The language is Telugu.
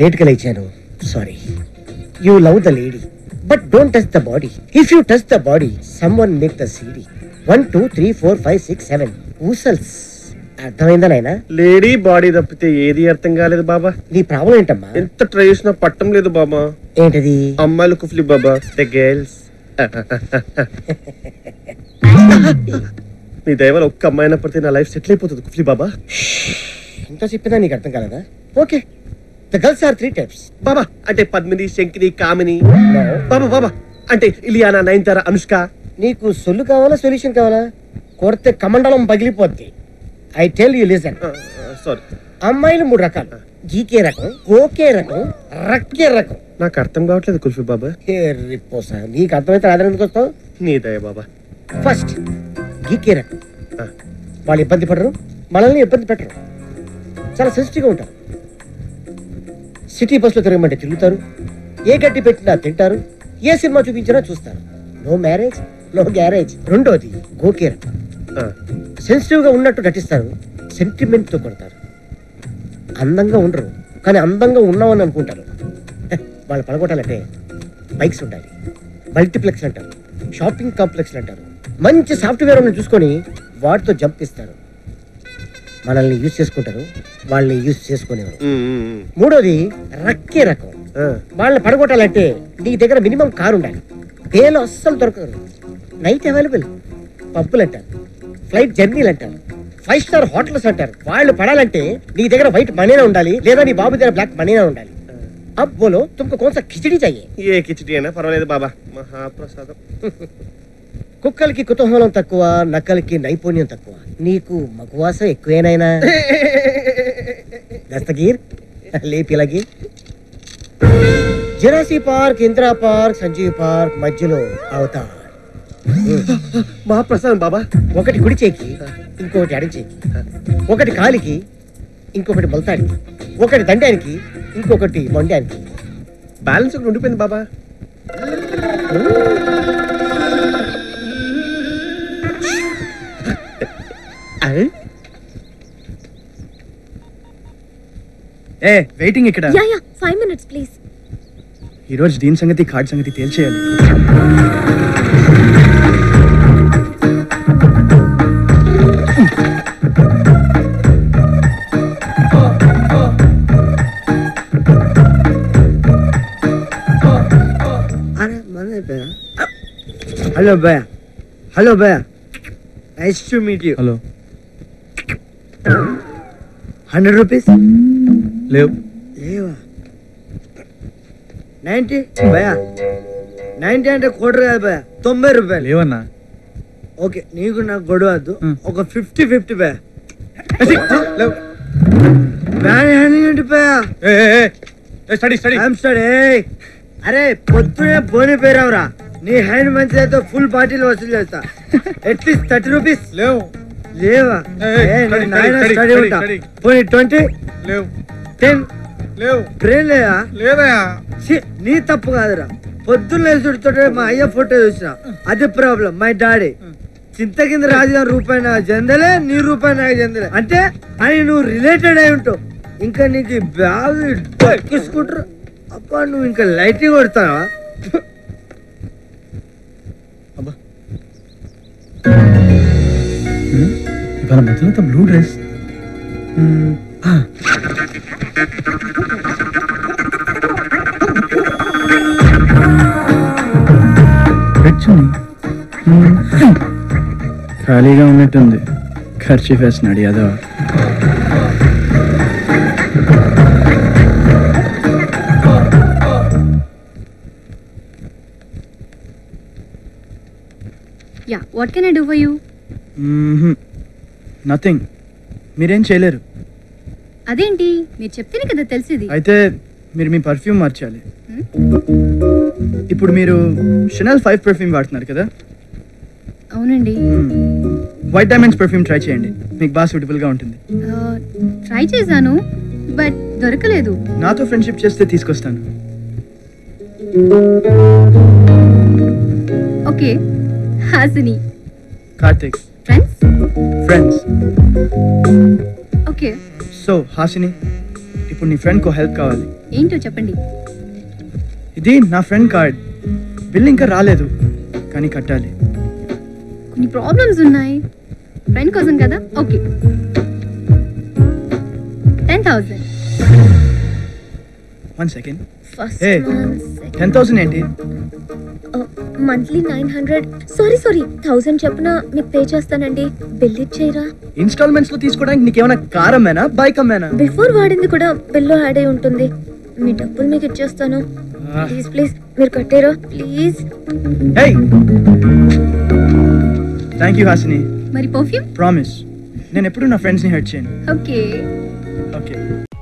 లేట్గా లేచాను sorry you love the lady but don't touch the body if you touch the body someone make the CD one two three four five six seven ఊసల్స్ అర్థమైందా నాయనా లేడీ బాడీ తప్పితే ఏది అర్థం కాలేదు బాబా నీ ప్రాబ్లం ఏంటమ్మా ఎంత ట్రై చేసినా పట్టం లేదు బాబా ఏంటది అమ్మాయిలు కుఫ్లీ బాబా ద గర్ల్స్ నీ దయవల్ల ఒక్క అమ్మాయినా పడితే నా లైఫ్ సెటిల్ అయిపోతుంది కుఫ్లీ బాబా ఇంకా చెప్పినా నీకు అర్థం కాలేదా okay the girls are three types బాబా అంటే పద్మిని శంకిని కామిని బాబా బాబా అంటే ఇలియానా నయనతార అనుష్క నీకు సొల్లు కావాలా సొల్యూషన్ కావాలా కొడితే కమండలం పగిలిపోద్ది I tell you listen sorry అమ్మాయిలు మూడు రకాలు జీకే రకం కోకే రకం రక్కే రకం నాకు అర్థం కావట్లేదు కుల్ఫీ బాబా ఏ రిపోసా నీకు అర్థమైతే రాదని ఎందుకు వస్తావు నీ దయ బాబా ఫస్ట్ గీకే రకం ఆ. వాళ్ళు ఇబ్బంది పడరు మనల్ని ఇబ్బంది పెట్టరు చాలా సెన్సిటివ్గా ఉంటారు సిటీ బస్సులో తిరగమంటే తిరుగుతారు ఏ గడ్డి పెట్టినా తింటారు ఏ సినిమా చూపించినా చూస్తారు నో మ్యారేజ్ నో గ్యారేజ్ రెండోది గోకే రకం ఆ, సెన్సిటివ్గా ఉన్నట్టు నటిస్తారు సెంటిమెంట్తో కొడతారు అందంగా ఉండరు కానీ అందంగా ఉన్నామని అనుకుంటారు హె, వాళ్ళు పడగొట్టాలంటే బైక్స్ ఉండాలి మల్టీప్లెక్స్ అంటారు షాపింగ్ కాంప్లెక్స్ అంటారు మంచి సాఫ్ట్వేర్ ఉన్న చూసుకొని వాటితో జంప్ ఇస్తారు మనల్ని యూజ్ చేసుకుంటారు వాళ్ళని యూజ్ చేసుకునేవారు ఉమ్, ఉమ్, ఉమ్. మూడోది రక్కే రకం ఆ, వాళ్ళని పడగొట్టాలంటే నీ దగ్గర మినిమం కార్ ఉండాలి డేలో అస్సలు దొరకరు నైట్ అవైలబుల్ పబ్బులు అంటారు ఫ్లైట్ జర్నీలు అంటారు ఫైవ్ స్టార్ హోటల్స్ అంటారు వాళ్ళు పడాలంటే నీ దగ్గర వైట్ మనీనే ఉండాలి లేదా నీ బాబు దగ్గర బ్లాక్ మనీనే ఉండాలి अब बोलो तुमको कौन सा खिचड़ी चाहिए ఏ కిచిడి అయినా పర్వాలేదు బాబా మహాప్రసాదం కుక్కలకి కుతూహలం తక్కువ నక్కలకి నైపుణ్యం తక్కువ నీకు మగువాస ఎక్కువేనైనా దస్తగీర్ లేపిలగి జరాసీ park Indira park Sanjeev park మధ్యలో అవతార్ మహాప్రసాదం బాబా ఒకటి కుడి చేకి ఇంకొకటి ఎడం చేకి ఒకటి కాలికి ఇంకొకటి మొలతానికి ఒకటి దండానికి ఇంకొకటి మొండానికి బ్యాలెన్స్ ఒకటి ఉండిపోయింది బాబా అయ్, ఏ వెయిటింగ్ ఇక్కడ yeah yeah five minutes please ఈ రోజు దీని సంగతి కార్డ్ సంగతి తేల్చేయాలి హలో భయ హలో భయ nice to meet you hello hundred rupees లేవు లేవా నైంటీ భయ నైంటీ అంటే కోటర్ కాదు భయ తొంభై రూపాయలు లేవన్నా ఓకే నీకు నాకు గొడవ వద్దు Hmm. ఒక ఫిఫ్టీ ఫిఫ్టీ భయ లేవు బ్యాన్ హ్యాండింగ్ ఏంటి భయ స్టడీ స్టడీ ఐఎమ్ స్టార్ట్ అరే పొద్దునే బోని పేరావురా నీ హ్యాండ్ మంచిదైతే ఫుల్ బాటిల్ వసూలు చేస్తా అట్లీస్ట్ థర్టీ రూపీస్ లేవు లేవా ఏయ్, ఏ, study, నేను నాయనా study, స్టడీ study, ఉంటా study. పోనీ ట్వంటీ లేవు టెన్ లేవు బ్రెయిన్ లేదా లేదయా ఛీ, నీ తప్పు కాదురా పొద్దున్న లేచి ఉడుతుంటే మా అయ్య ఫోటో చూసిన అది ప్రాబ్లం మై డాడీ చింత కింద రాజుగారి రూపాయి నాకు చెందలే నీ రూపాయి నాకు చెందలే అంటే అని నువ్వు రిలేటెడ్ అయి ఉంటావు ఇంకా నీకు ఈ బ్యాగ్ దక్కించుకుంటారు అబ్బా నువ్వు ఇంకా లైటింగ్ కొడతావా ఇవాళ మధ్యలో బ్లూ డ్రెస్ ఖాళీగా ఉన్నట్టుంది ఖర్చు వేస్తున్నాడు Yadav yeah what can I do for you nothing మీరేం చేయలేరు అదేంటి మీరు చెప్తేనే కదా తెలిసింది అయితే మీరు మీ పర్ఫ్యూమ్ మార్చాలి ఇప్పుడు మీరు షనల్ ఫైవ్ పర్ఫ్యూమ్ వాడుతున్నారు కదా అవునండి వైట్ డైమండ్స్ పర్ఫ్యూమ్ ట్రై చేయండి మీకు బాగా సూటబుల్గా ఉంటుంది ట్రై చేశాను బట్ దొరకలేదు నాతో ఫ్రెండ్షిప్ చేస్తే తీసుకొస్తాను okay Hasini Karthik friends friends okay so Hasini ఇప్పుడు నీ ఫ్రెండ్కి హెల్ప్ కావాలి ఏంటో చెప్పండి ఇది నా ఫ్రెండ్ కార్డ్ బిల్ ఇంకా రాలేదు కానీ కట్టాలి కొన్ని ప్రాబ్లమ్స్ ఉన్నాయి ఫ్రెండ్ కోసం కదా okay ten thousand one second first Hey. Ten thousand ఏంటి monthly nine hundred sorry sorry thousand చెప్పున మీకు పే చేస్తానండి బిల్ ఇచ్చేయరా ఇన్స్టాల్మెంట్స్ లో తీసుకోవడానికి నీకేమైనా కార్ అమ్మేనా బైక్ అమ్మేనా బిఫోర్ వాడింది కూడా బిల్లో యాడ్ అయి ఉంటుంది మీ డబ్బులు మీకు ఇచ్చేస్తాను ప్లీజ్ ప్లీజ్ మీరు కట్టారా please hey thank you Hasini మరి పర్ఫ్యూమ్ ప్రామిస్ నేను ఎప్పుడు నా ఫ్రెండ్స్ని హెల్ప్ చేయను ఓకే ఓకే